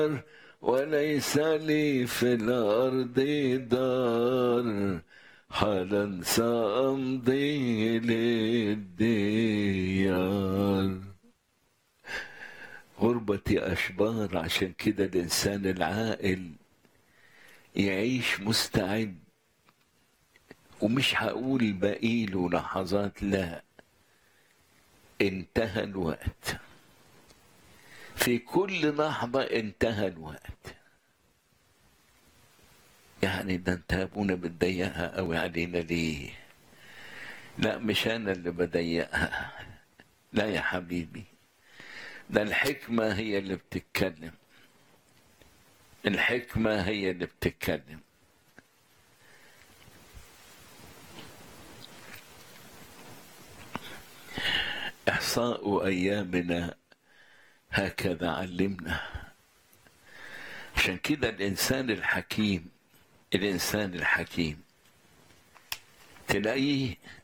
وليس لي في الأرض دار حالا سأمضي للديار غربتي أشبار عشان كده الإنسان العاقل يعيش مستعد ومش هقول بقيله لحظات لا انتهى الوقت في كل لحظة انتهى الوقت يعني ده انت يا ابونا بتضيقها قوي علينا ليه لا مش انا اللي بضيقها لا يا حبيبي ده الحكمة هي اللي بتتكلم الحكمة هي اللي بتتكلم إحصاء أيامنا هكذا علمنا عشان كده الإنسان الحكيم الإنسان الحكيم تلاقيه